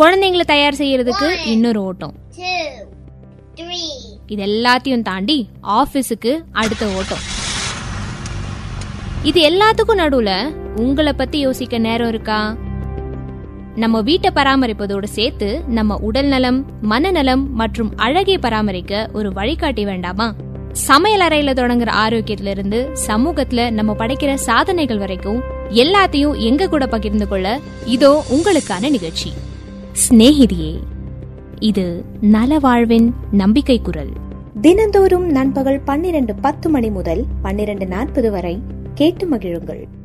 குழந்தைங்களை தயார் செய்யறதுக்கு இன்னொரு ஓட்டம் two, three, இது எல்லாத்தையும் தாண்டி ஆபீஸுக்கு அடுத்த ஓட்டம் இது எல்லாத்துக்கும் நடுவுல உங்களை பத்தி யோசிக்க நேரம் இருக்கா நம்ம வீட்டை பராமரிப்பதோடு சேர்த்து நம்ம உடல் நலம் மனநலம் மற்றும் அழகை பராமரிக்க ஒரு வழிகாட்டி வேண்டாமா சமையல் அறையில தொடங்குற ஆரோக்கியத்துல இருந்து சமூகத்துல நம்ம படைக்கிற சாதனைகள் வரைக்கும் எல்லாத்தையும் எங்க கூட பகிர்ந்து கொள்ள இதோ உங்களுக்கான நிகழ்ச்சி சிநேகிதியே இது நல வாழ்வின் நம்பிக்கை குரல் தினந்தோறும் நண்பகல் பன்னிரண்டு பத்து மணி முதல் பன்னிரண்டு நாற்பது வரை கேட்டு மகிழுங்கள்